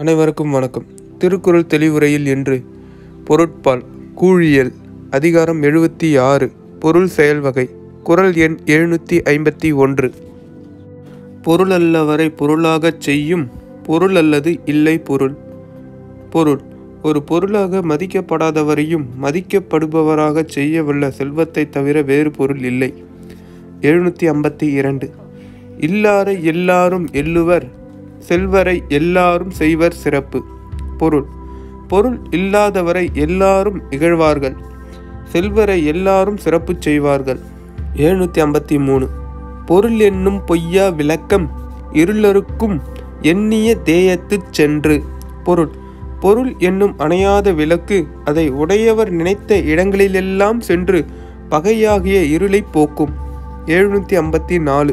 அனைவருக்கும் வணக்கம் திருக்குறள் தெளிவுரையில் என்று பொருட்பால் கூழியல் அதிகாரம் எழுபத்தி ஆறு பொருள் செயல்வகை குறள் எண் எழுநூற்றி ஐம்பத்தி ஒன்று பொருள் அல்லவரை பொருளாகச் செய்யும் பொருள் அல்லது இல்லை பொருள் பொருள் ஒரு பொருளாக மதிக்கப்படாதவரையும் மதிக்கப்படுபவராகச் செய்யவல்ல செல்வத்தை தவிர வேறு பொருள் இல்லை எழுநூற்றி ஐம்பத்தி இரண்டு இல்லாரை எல்லாரும் எள்ளுவர் செல்வரை எல்லாரும் செய்வர் சிறப்பு பொருள் பொருள் இல்லாதவரை எல்லாரும் இகழ்வார்கள் செல்வரை எல்லாரும் சிறப்பு செய்வார்கள் எழுநூற்றி ஐம்பத்தி மூணு பொருள் என்னும் பொய்யா விளக்கம் இருளருக்கும் எண்ணிய தேயத்துச் சென்று பொருள் பொருள் என்னும் அணையாத விளக்கு அதை உடையவர் நினைத்த இடங்களிலெல்லாம் சென்று பகையாகிய இருளை போக்கும் எழுநூற்றி ஐம்பத்தி நாலு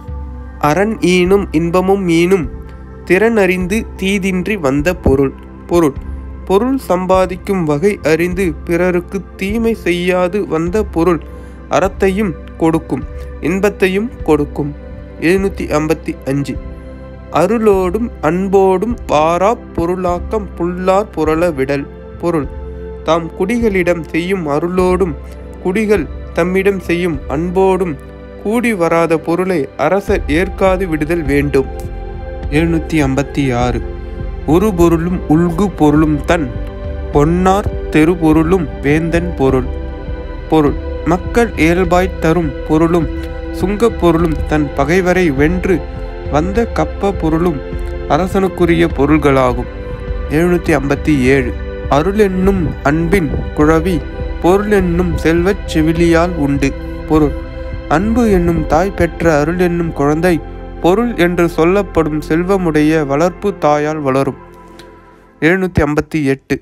அரண் ஈனும் இன்பமும் ஈனும் திறன் அறிந்து தீதின்றி வந்த பொருள் பொருள் பொருள் சம்பாதிக்கும் வகை அறிந்து பிறருக்கு தீமை செய்யாது வந்த பொருள் அறத்தையும் கொடுக்கும் இன்பத்தையும் கொடுக்கும் எழுநூற்றி ஐம்பத்தி அஞ்சு அருளோடும் அன்போடும் வாரா பொருளாக்கம் புல்லார் புரள விடல் பொருள் தாம் குடிகளிடம் செய்யும் அருளோடும் குடிகள் தம்மிடம் செய்யும் அன்போடும் கூடி வராத பொருளை அரசர் ஏற்காது விடுதல் வேண்டும் எழுநூற்றி ஐம்பத்தி ஆறு ஒரு பொருளும் உள்கு பொருளும் தன் பொன்னார் தெருபொருளும் வேந்தன் பொருள் பொருள் மக்கள் இயல்பாய்த் தரும் பொருளும் சுங்கப் பொருளும் தன் பகைவரை வென்று வந்த கப்ப பொருளும் அரசனுக்குரிய பொருள்களாகும் எழுநூற்றி ஐம்பத்தி ஏழு அருள் என்னும் அன்பின் குழவி பொருள் என்னும் செல்வச் செவிலியால் உண்டு பொருள் அன்பு என்னும் தாய் பெற்ற அருள் என்னும் குழந்தை பொருள் என்று சொல்லப்படும் செல்வமுடைய வளர்ப்பு தாயால் வளரும் எழுநூற்றி ஐம்பத்தி எட்டு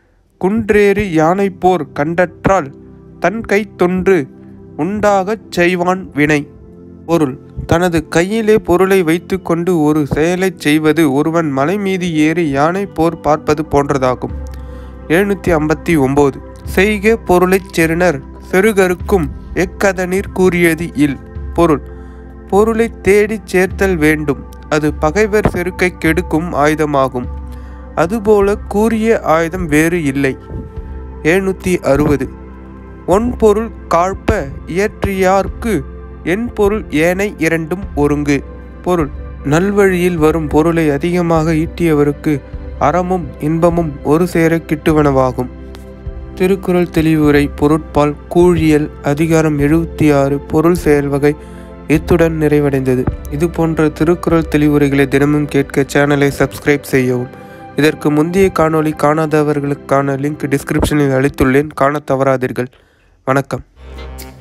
குன்றேறி யானை போர் கண்டற்றால் தன் கை தொன்று உண்டாகச் செய்வான் வினை பொருள் தனது கையிலே பொருளை வைத்துக்கொண்டு ஒரு செயலைச் செய்வது ஒருவன் மலை மீது ஏறி யானை போர் பார்ப்பது போன்றதாகும் எழுநூற்றி ஐம்பத்தி ஒம்பது செய்க பொருளைச் செருணர் செருகருக்கும் எக்கதனிற் கூறியது இல் பொருள் பொருளை தேடிச் சேர்த்தல் வேண்டும் அது பகைவர் செருக்கை கெடுக்கும் ஆயுதமாகும் அதுபோல கூறிய ஆயுதம் வேறு இல்லை எழுநூற்றி அறுபது ஒன் பொருள் காழ்ப்ப இயற்றியார்க்கு என் பொருள் ஏனை இரண்டும் ஒருங்கு பொருள் நல்வழியில் வரும் பொருளை அதிகமாக ஈட்டியவருக்கு அறமும் இன்பமும் ஒரு சேர கிட்டுவனவாகும் திருக்குறள் தெளிவுரை பொருட்பால் கூழியல் அதிகாரம் எழுபத்தி ஆறு பொருள் செயல்வகை இத்துடன் நிறைவடைந்தது இது போன்ற திருக்குறள் தெளிவுரைகளை தினமும் கேட்க சேனலை சப்ஸ்கிரைப் செய்யவும் இதற்கு முந்தைய காணொளி காணாதவர்களுக்கான லிங்க் டிஸ்கிரிப்ஷனில் அளித்துள்ளேன் காணத் தவறாதீர்கள் வணக்கம்